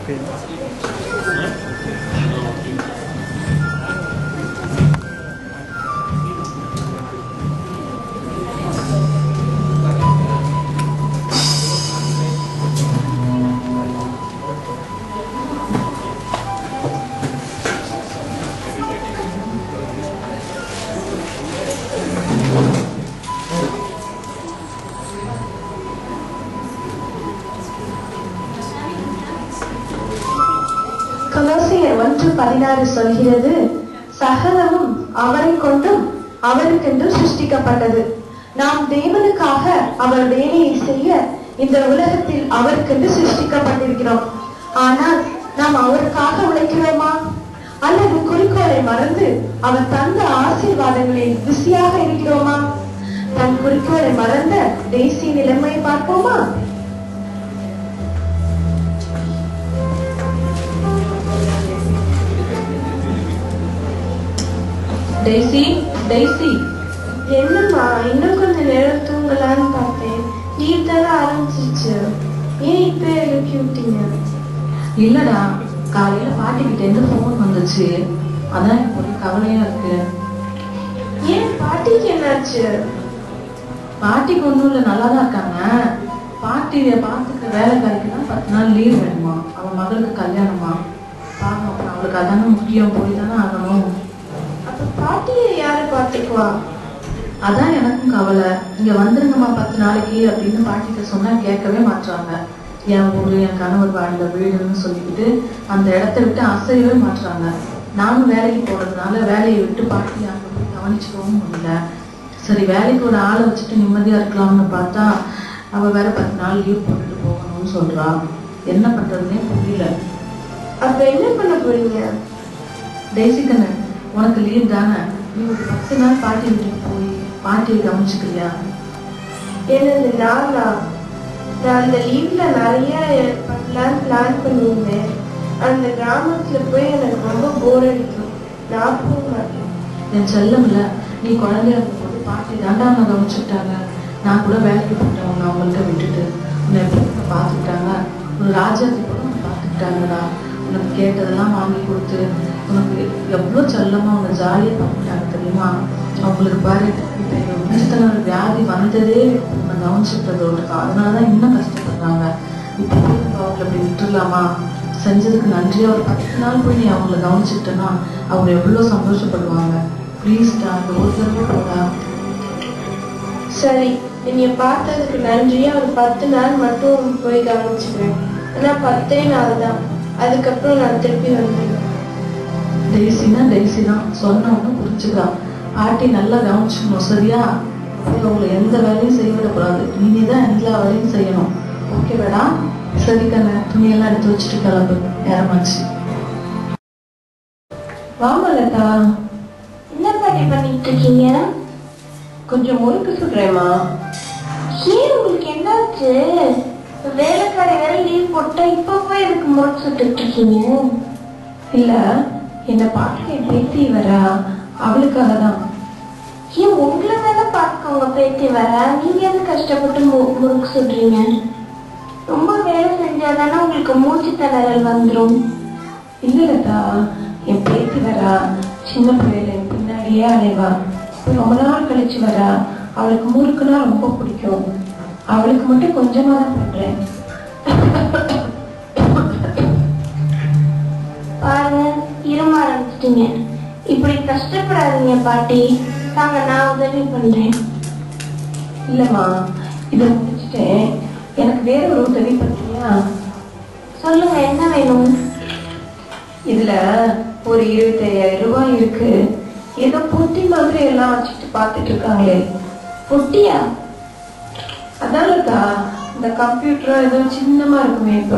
கொலோசியர் ஒன்று பதினாறு சொல்கிறது சகலமும் அவரை கொண்டும் அவருக்கென்று சிருஷ்டிக்கப்பட்டது நாம் தேவனுக்காக அவர் வேலையை செய்ய இந்த உலகத்தில் அவருக்கென்று சிருஷ்டிக்கப்பட்டிருக்கிறோம் ஆனால் நாம் அவருக்காக உழைக்கிறோமா அல்லது குறிக்கோளை மறந்து அவர் தந்த ஆசீர்வாதங்களில் பிஸியாக இருக்கிறோமா தன் குறிக்கோளை மறந்த தேசிய நிலைமையை பார்ப்போமா டெய்ஸி டெய்ஸி என்னம்மா இன்னும் கொஞ்ச நேரம் தூங்கலான்னு பார்த்தேன் லீவ் தானே ஆரம்பிச்சிருச்சு ஏன் இப்ப எழுப்பி விட்டீங்க இல்லடா காலையில பாட்டிக்கிட்ட இருந்து ஃபோன் வந்துச்சு அதான் எனக்கு ஒரு கவலையா இருக்கு ஏன் பாட்டிக்கு என்னாச்சு பாட்டிக்கு ஒண்ணும் இல்ல நல்லா தான் இருக்காங்க பாட்டிய பார்த்துக்க வேலைக்காரிக்கு தான் பத்து நாள் லீவ் வேணுமா அவன் மகளுக்கு கல்யாணமா பாவம் அப்புறம் அவளுக்கு அதானே முக்கியம் போய் தானே ஆகணும் அப்ப பாட்டியை யாரு பாத்துக்குவா அதான் எனக்கும் கவலை இங்க வந்துருங்கம்மா பத்து நாளைக்கு அப்படின்னு பாட்டிட்ட சொன்னா கேட்கவே மாட்றாங்க என் ஊரு என் கணவர் வாழ்ந்த வீடுன்னு சொல்லிக்கிட்டு அந்த இடத்த விட்டு அசையவே மாட்றாங்க நானும் வேலைக்கு போறதுனால வேலையை விட்டு பாட்டி அங்க போய் கவனிச்சுக்கவும் முடியல சரி வேலைக்கு ஒரு ஆளை வச்சுட்டு நிம்மதியா இருக்கலாம்னு பார்த்தா அவ வேற பத்து நாள் லீவ் போட்டுட்டு போகணும்னு சொல்றா என்ன பண்றதுன்னே புரியல அப்ப என்ன பண்ண போறீங்க தேசிகண்ணன் உனக்கு லீவ் தானே நீ ஒரு பத்து நாள் பாட்டி வீட்டுக்கு போய் பாட்டியை கவனிச்சுக்கிறியா என்னது நானா நான் அந்த லீவ்ல நிறைய பண்ணலான்னு பிளான் பண்ணியிருந்தேன் அந்த கிராமத்துல போய் எனக்கு ரொம்ப போர் அடிக்கும் நான் போக மாட்டேன் என் செல்லம் இல்ல நீ குழந்தையா இருக்கும்போது பாட்டி தாண்டா உன்னை கவனிச்சுட்டாங்க நான் கூட வேலைக்கு போயிட்டேன் உன்னை அவங்கள்ட்ட விட்டுட்டு உன்னை எப்படி உன்னை பார்த்துக்கிட்டாங்க ஒரு ராஜாத்தி கூட உன்னை பார்த்துக்கிட்டாங்கடா உனக்கு கேட்டதெல்லாம் வாங்கி கொடுத்து உனக்கு எவ்வளோ செல்லமா உன்னை ஜாலியாக பார்த்துட்டாங்க தெரியுமா அவங்களுக்கு பாரு இப்போ எங்கள் உணர்த்தனர் வியாதி வந்ததே உன்னை கவனிச்சுட்டதோட அதனால தான் இன்னும் கஷ்டப்படுறாங்க இப்போ போய் நம்ம அவங்கள அப்படி விட்டுடலாமா செஞ்சதுக்கு நன்றியா ஒரு பத்து நாள் போய் நீ அவங்கள கவனிச்சுட்டேன்னா அவங்க எவ்வளோ சந்தோஷப்படுவாங்க ப்ளீஸ்டா அந்த ஒரு தடவை போடா சரி என்னைய பார்த்ததுக்கு நன்றியா ஒரு பத்து நாள் மட்டும் போய் கவனிச்சுக்கிறேன் ஆனா பத்தே நாள் தான் அதுக்கப்புறம் நான் திருப்பி வந்துடுவேன் டெய்ஸினா டெய்ஸி தான் சொன்ன ஒன்று புரிஞ்சுக்கா பாட்டி நல்லா கவனிச்சுக்கணும் சரியா போய் அவங்கள எந்த வேலையும் செய்ய விடக்கூடாது நீ தான் எல்லா வேலையும் செய்யணும் ஓகே வேடா சரி கண்ணு துணியெல்லாம் எடுத்து வச்சுட்டு கிளம்பு நேரமாச்சு வாமலதா என்ன பாட்டி பண்ணிட்டு இருக்கீங்க கொஞ்சம் முறுக்கு சுடுறேம்மா ஏன் உங்களுக்கு என்னாச்சு வேலைக்காரி வேற லீவ் போட்டா இப்ப போய் எதுக்கு முறுக்கு சுட்டுட்டு இருக்கீங்க இல்ல என்ன பார்க்க என் பேத்தி வரா அவளுக்காக தான் ஏன் உங்களை வேலை பார்க்க உங்க பேத்தி வர நீங்க எது கஷ்டப்பட்டு மு- முறுக்கு சுடுறீங்க ரொம்ப வேலை செஞ்சாதானே உங்களுக்கு மூச்சு திணறல் வந்துரும் இல்ல லதா என் பேத்தி வரா சின்ன பிள்ளையில என் பின்னாடியே அலைவா இப்ப ரொம்ப நாள் கழிச்சு வரா அவளுக்கு முறுக்குனா ரொம்ப பிடிக்கும் அவளுக்கு மட்டும் கொஞ்சமா தான் பண்றேன் பாருங்க இரும ஆரம்பிச்சிட்டீங்க இப்படி கஷ்டப்படாதீங்க பாட்டி தாங்க நான் உதவி பண்றேன் இல்லம்மா இதை முடிச்சிட்டேன் எனக்கு வேற ஒரு உதவி பண்றியா சொல்லுங்க என்ன வேணும் இதுல ஒரு இருபத்தையாயிரம் ரூபாய் இருக்கு ஏதோ பொட்டி மாதிரி எல்லாம் வச்சுட்டு பார்த்துட்டு இருக்காங்களே பொட்டியா அதான்க்கா இந்த கம்ப்யூட்டர் ஏதோ சின்னமா இருக்குமே இப்ப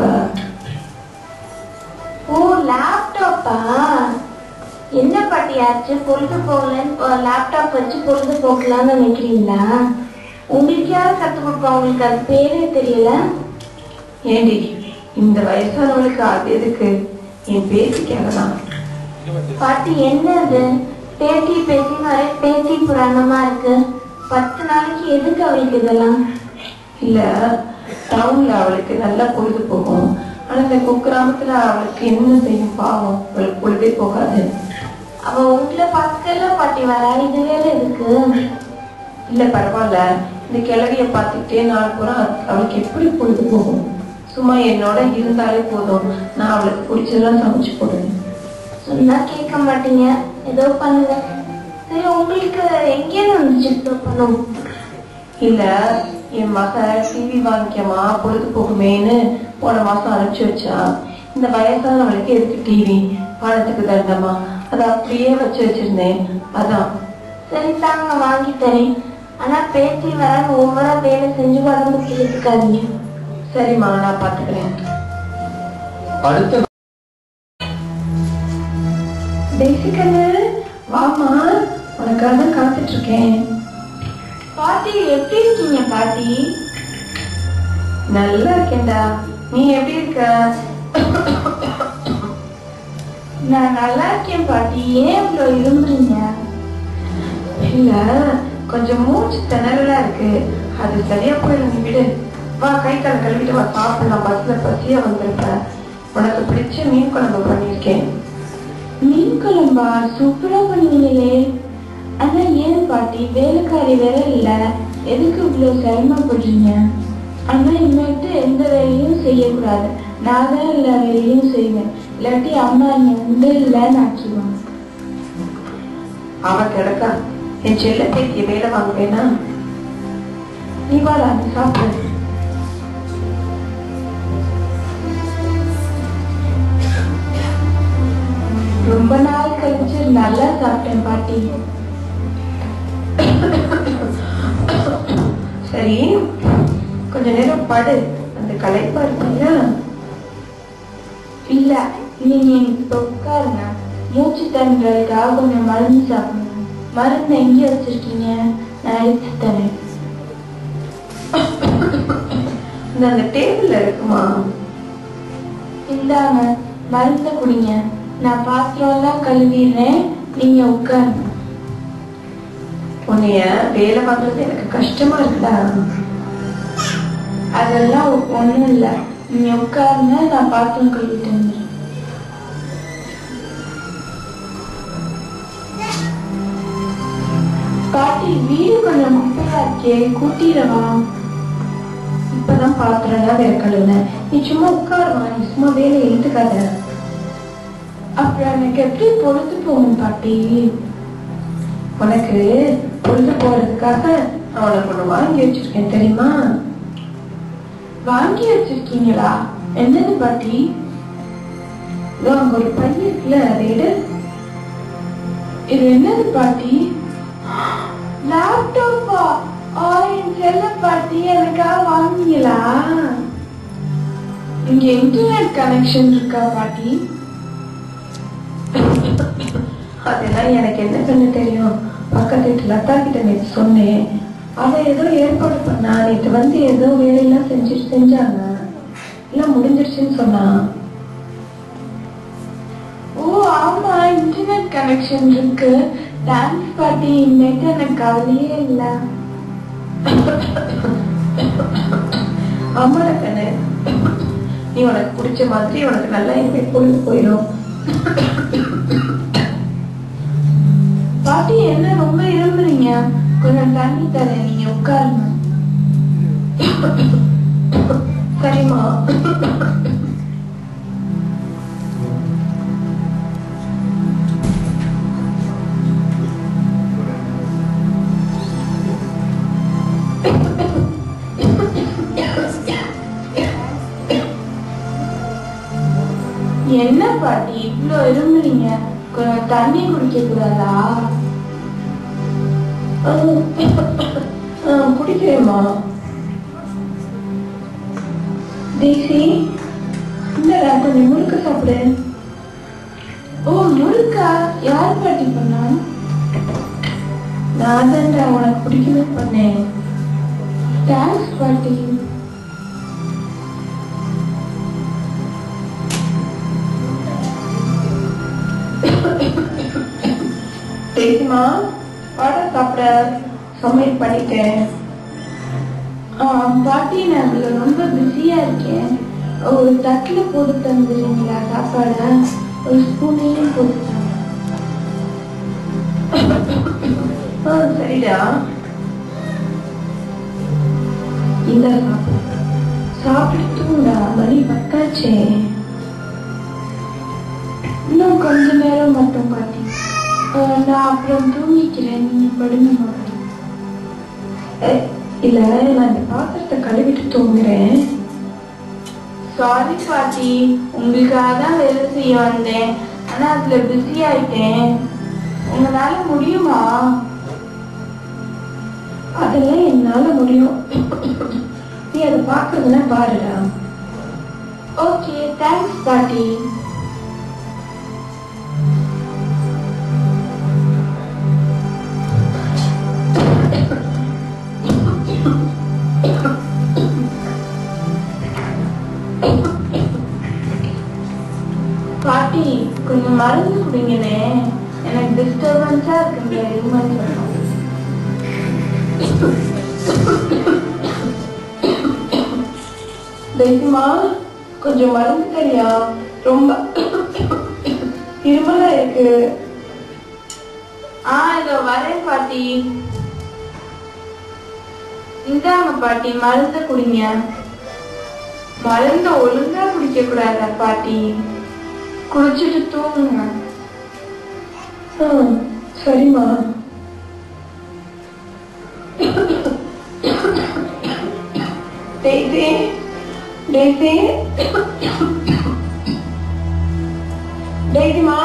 ஓ லேப்டாப்பா என்ன பாட்டி ஆச்சு பொழுது போகலன்னு லேப்டாப் வச்சு பொழுது போக்கலாம்னு நினைக்கிறீங்களா உங்களுக்கு யாரும் கற்றுக் கொடுப்பா உங்களுக்கு அது பேரே தெரியல ஏண்டி இந்த வயசானவளுக்கு அது எதுக்கு என் பேத்திக்காக தான் பாட்டி என்னது பேத்தி பேத்தி ஒரே பேத்தி புராணமா இருக்கு பத்து நாளைக்கு எதுக்கு அவளுக்கு இதெல்லாம் இல்ல டவுன்ல அவளுக்கு நல்லா பொழுது போகும் ஆனா இந்த குக்கிராமத்துல அவளுக்கு என்ன செய்யும் பாவம் அவளுக்கு பொழுதே போகாது அவ உங்களை பார்த்துக்கல பாட்டி வரா இது வேற இருக்கு இல்ல பரவாயில்ல இந்த கிழவிய பார்த்துக்கிட்டே நாள் பூரா அவளுக்கு எப்படி பொழுது போகும் சும்மா என்னோட இருந்தாலே போதும் நான் அவளுக்கு பிடிச்சதெல்லாம் சமைச்சு போடுவேன் சொன்னா கேட்க மாட்டீங்க ஏதோ பண்ணுங்க சரி உங்களுக்கு எங்கேயிருந்து வந்துச்சு இந்த பணம் இல்ல என் மக டிவி வாங்கிக்கமா பொழுது போகுமேன்னு போன மாசம் அனுப்பிச்சு வச்சா இந்த வயசானவளுக்கு எதுக்கு டிவி பணத்துக்கு தண்டமா அதை அப்படியே வச்சு வச்சிருந்தேன் அதான் சரி தாங்க வாங்கி தரேன் ஆனா பேத்தி வர ஓவரா வேலை செஞ்சு உடம்பு கேட்டுக்காதீங்க சரிம்மா நான் பாத்துக்கிறேன் அடுத்த தேசிகண்ணு வாமா உனக்காக தான் காத்துட்டு இருக்கேன் பாட்டி எப்படி இருக்கீங்க பாட்டி நல்லா இருக்கேன்டா நீ எப்படி இருக்க நான் நல்லா இருக்கேன் பாட்டி ஏன் இவ்வளவு இரும்புறீங்க இல்ல கொஞ்சம் மூச்சு திணறலா இருக்கு அது சரியா போயிடும் நீ விடு வா கை கால் கழுவிட்டு வா சாப்பிடலாம் பஸ்ல பசியா வந்திருப்ப உனக்கு பிடிச்ச மீன் குழம்பு பண்ணியிருக்கேன் மீன் குழம்பா சூப்பரா பண்ணுவீங்களே ஆனா ஏன் பாட்டி வேலைக்காரி வேற இல்ல எதுக்கு இவ்வளவு சிரமப்படுறீங்க ஆனா இனிமேட்டு எந்த வேலையும் செய்யக்கூடாது நான் தான் எல்லா வேலையும் செய்வேன் இல்லாட்டி அம்மா இங்க வந்து இல்லைன்னு ஆக்கிடுவாங்க அவ கிடக்கா என் செல்ல பேத்திய வேலை வாங்குவேனா நீ வாடா நீ சாப்பிடு ரொம்ப நாள் கழிச்சு நல்லா சாப்பிட்டேன் பாட்டி சரி கொஞ்ச நேரம் படு அந்த களைப்பா இருப்பீங்க இல்ல நீங்க எனக்கு உட்காருங்க மூச்சு தண்டுறதுக்காக கொஞ்சம் மருந்து சாப்பிடணும் மருந்து எங்க வச்சிருக்கீங்க நான் எடுத்து தரேன் இந்த அந்த டேபிள்ல இருக்குமா இந்தாங்க மருந்த குடிங்க நான் பாத்திரம்லாம் கழுவிடுறேன் நீங்க உட்காருங்க உன்னைய வேலை வாங்குறது எனக்கு கஷ்டமா இருக்குடா அதெல்லாம் ஒண்ணும் இல்ல நீங்க உட்காருங்க நான் பாத்திரம் கழுவிட்டு வந்துடுறேன் பாட்டி வீடு கொஞ்சம் குப்பையா இருக்கே கூட்டிடவா இப்பதான் பாத்திரம்லாம் வேற கழுவுனேன் நீ சும்மா உட்காருமா நீ சும்மா வேலையை இழுத்துக்காத அப்புறம் எனக்கு எப்படி பொழுது போகும் பாட்டி உனக்கு பொழுது போறதுக்காக நான் உனக்கு ஒண்ணு வாங்கி வச்சிருக்கேன் தெரியுமா வாங்கி வச்சிருக்கீங்களா என்னது பாட்டி இதோ அங்க ஒரு பை இருக்குல்ல அதை எடு இது என்னது பாட்டி லேப்டாப்பா ஆ என் செல்ல பாட்டி எனக்காக வாங்கிங்களா இங்க இன்டர்நெட் கனெக்ஷன் இருக்கா பாட்டி அதெல்லாம் எனக்கு என்ன பண்ண தெரியும் பக்கத்து வீட்டு லதா கிட்ட நேற்று சொன்னேன் அவ ஏதோ ஏற்பாடு பண்ணா நேற்று வந்து ஏதோ வேலையெல்லாம் செஞ்சுட்டு செஞ்சாங்க எல்லாம் முடிஞ்சிருச்சுன்னு சொன்னா ஓ ஆமா இன்டர்நெட் கனெக்ஷன் இருக்கு தேங்க்ஸ் பாட்டி இன்னைக்கு எனக்கு கவலையே இல்ல அம்மாட கண்ணு நீ உனக்கு பிடிச்ச மாதிரி உனக்கு நல்லா இனிமே பொழுது போயிடும் பாட்டி என்ன ரொம்ப இரும்புறீங்க கொஞ்சம் தண்ணி தரேன் நீங்க உட்காருங்க சரிம்மா என்ன பாட்டி இவ்ளோ இரும்புறீங்க கொஞ்சம் தண்ணி குடிக்க கூடாதா ஆ, குடிக்கிறேம்மா தேசி இந்தடா கொஞ்சம் முறுக்கு சாப்பிடு ஓ முறுக்கா யார் பாட்டி பண்ணா நான் தான்டா உனக்கு பிடிக்குமே பண்ணேன் தேங்க்ஸ் பாட்டி தேசிமா வாடா சாப்பிட சமையல் பண்ணிட்டேன் ஆ, பாட்டி நான் இதுல ரொம்ப பிஸியா இருக்கேன் ஒரு தட்டில் போட்டு தந்துடுறீங்களா சாப்பாடை ஒரு ஸ்பூனையும் போட்டு தாங்க ஆ சரிடா இந்த சாப்பிடு சாப்பிட்டு தூங்குடா மணி பத்தாச்சே இன்னும் கொஞ்ச நேரம் மட்டும் பாட்டி அஹ், நான் அப்புறம் தூங்கிக்கிறேன் நீங்க படுங்க பாட்டி ஏய், இல்ல நான் இந்த பாத்திரத்தை கழுவிட்டு தூங்குறேன் சாரி பாட்டி உங்களுக்காக தான் வேலை செய்ய வந்தேன் ஆனா அதுல பிஸி ஆயிட்டேன் உங்களால முடியுமா அதெல்லாம் என்னால முடியும் நீ அதை பாக்குறதுன்னா பாருடா ஓகே தேங்க்ஸ் பாட்டி பாட்டி கொஞ்சம் மருந்து குடிங்கனே எனக்கு டிஸ்டர்பன்ஸா இருக்குங்க இருமல் சொல்லணும் தைரியமா கொஞ்சம் மருந்து தரியா ரொம்ப இருமலா இருக்கு ஆ இதோ வரேன் பாட்டி இந்தாங்க பாட்டி மருந்து குடிங்க மருந்து ஒழுங்கா குடிக்க கூடாதா பாட்டி குடிச்சிட்டு தூங்குங்க ஆ, சரிம்மா டெய்ஸி டெய்ஸி டெய்ஸிமா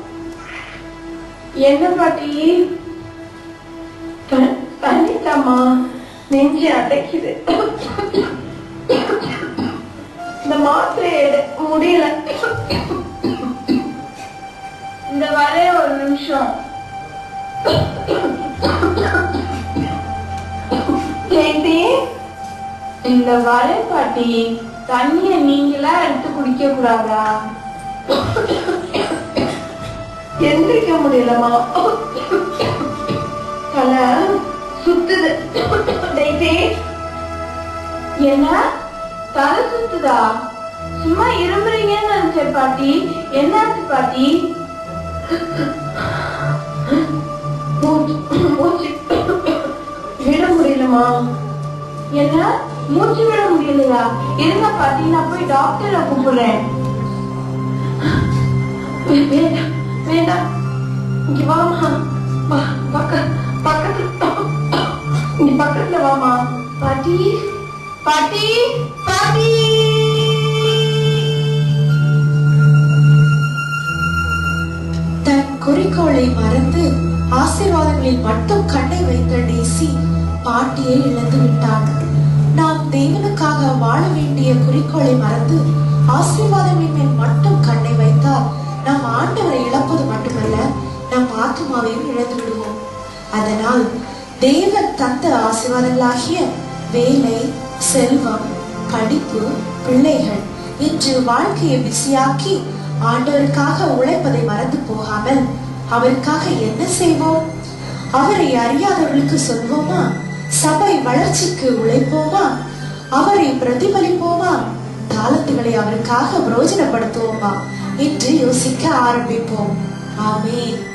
என்ன பாட்டி த- தண்ணி தாம்மா நெஞ்சு அடைக்குது இந்த மாத்திரை எடு முடியல இந்த வரே ஒரு நிமிஷம் ஜெயந்தி இந்த வரே பாட்டி தண்ணிய நீங்களா எடுத்து குடிக்க கூடாதா எந்திரிக்க முடியலம்மா தலை சுத்துது டெய்ஸி என்ன தலை சுத்துதா சும்மா இருமுறீங்கன்னு நினைச்சேன் பாட்டி என்னாச்சு பாட்டி மூச்சு மூச்சு விட முடியலம்மா என்ன மூச்சு விட முடியலையா இருங்க பாட்டி நான் போய் டாக்டரை கூப்பிடுறேன் வேண்டாம் வேண்டாம் இங்க வாமா வா பக்க பக்கத்துல இங்க பக்கத்துல வாமா பாட்டி பாட்டி பாட்டி தன் குறிக்கோளை மறந்து ஆசீர்வாதங்களில் மட்டும் கண்ணை வைத்த டேசி பாட்டியை இழந்து விட்டாள் நாம் தேவனுக்காக வாழ வேண்டிய குறிக்கோளை மறந்து ஆசீர்வாதங்களின் மேல் மட்டும் கண்ணை வைத்தால் நாம் ஆண்டவரை இழப்பது மட்டுமல்ல நம் ஆத்மாவையும் இழந்து விடுவோம் அதனால் தேவன் தந்த ஆசீர்வாதங்களாகிய வேலை செல்வம் படிப்பு பிள்ளைகள் இன்று வாழ்க்கையை பிஸியாக்கி ஆண்டவருக்காக உழைப்பதை மறந்து போகாமல் அவருக்காக என்ன செய்வோம் அவரை அறியாதவர்களுக்கு சொல்வோமா சபை வளர்ச்சிக்கு உழைப்போமா அவரை பிரதிபலிப்போமா தாளத்துகளை அவருக்காக பிரயோஜனப்படுத்துவோமா என்று யோசிக்க ஆரம்பிப்போம் ஆமென்